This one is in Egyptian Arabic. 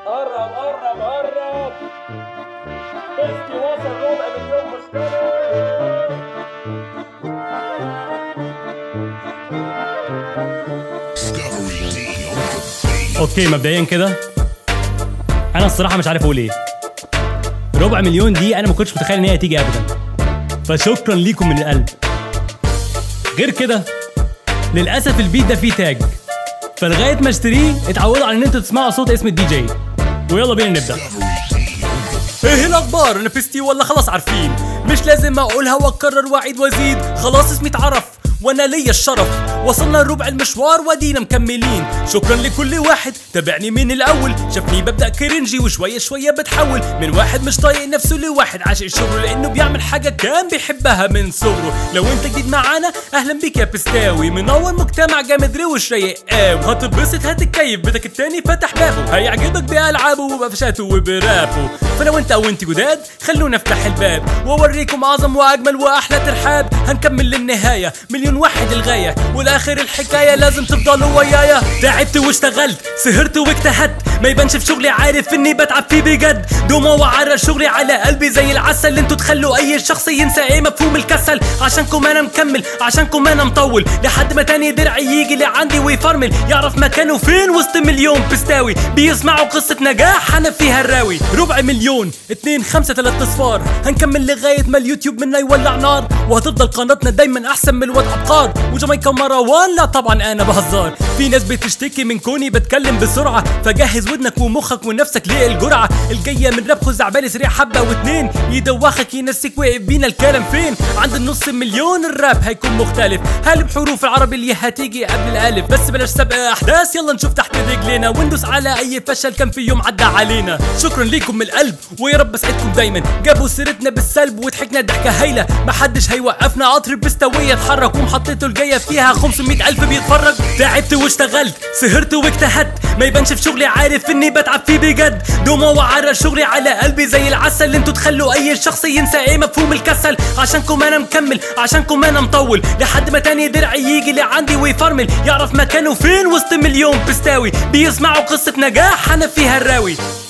قرب قرب قرب بيستي وصل ربع مليون مشترك Discovery D on the beat. اوكي مبدئيا كده انا الصراحه مش عارف اقول ايه ربع مليون دي انا ما كنتش متخيل ان هي هتيجي ابدا فشكرا ليكم من القلب غير كده للاسف البيت ده فيه تاج فلغايه ما اشتريه اتعودوا على ان انتوا تسمعوا صوت اسم الدي جي ويلا بينا نبدا ايه الاخبار انا بيستي ولا خلاص عارفين مش لازم اقولها واكرر واعيد وازيد خلاص اسمي اتعرف وانا ليا الشرف وصلنا لربع المشوار وادينا مكملين شكرا لكل واحد تابعني من الاول شافني ببدا كرنجي وشويه شويه بتحول من واحد مش طايق نفسه لواحد عاشق شغله لانه بيعمل حاجه كان بيحبها من صغره لو انت جديد معانا اهلا بيك يا بستاوي منور مجتمع جامد روش رايق قوي هتتبسط هتتكيف بيتك التاني فتح بابه هيعجبك بألعابه وبقفشاته وبرابه فلو انت او انت جداد خلونا نفتح الباب واوريكم اعظم واجمل واحلى ترحاب هنكمل للنهايه مليون واحد الغايه والاخر الحكايه لازم تفضلوا ويايا تعبت واشتغلت سهرت واجتهدت ما يبانش في شغلي عارف اني بتعب فيه بجد دوما وعرى شغلي على قلبي زي العسل انتوا تخلوا اي شخص ينسى ايه مفهوم الكسل عشانكم انا مكمل عشانكم انا مطول لحد ما تاني درعي يجي لعندي ويفرمل يعرف مكانه فين وسط مليون بستاوي بيسمعوا قصة نجاح انا فيها الراوي ربع مليون اتنين خمسة تلات اصفار هنكمل لغاية ما اليوتيوب منا يولع نار وهتفضل قناتنا دايما احسن من الواد ابقار وجامايكا مروان لا طبعا انا بهزار في ناس بتشتكي من كوني بتكلم بسرعة فجهز ودنك ومخك ونفسك ليه الجرعة الجاية من راب خزعبالي سريع حبة واتنين يدوخك ينسيك واقف بينا الكلام فين عند النص مليون الراب هيكون مختلف هل بحروف العربي اللي هتيجي قبل الالف بس بلاش سبق احداث يلا نشوف تحت رجلينا وندوس على اي فشل كان في يوم عدى علينا شكرا ليكم من القلب ويا رب اسعدكم دايما جابوا سيرتنا بالسلب وضحكنا ضحكه هايله محدش هيوقفنا قطر بستويه اتحرك ومحطته الجايه فيها 500 الف بيتفرج تعبت واشتغلت سهرت واجتهدت ما يبانش في شغلي عارف اني بتعب فيه بجد دوما وعرى شغلي على قلبي زي العسل انتوا تخلوا اي شخص ينسى ايه مفهوم الكسل عشانكم انا مكمل عشانكم انا مطول لحد ما تاني درعي يجي لعندي ويفرمل يعرف مكانه فين وسط مليون بستاوي بيسمعوا قصة نجاح انا فيها الراوي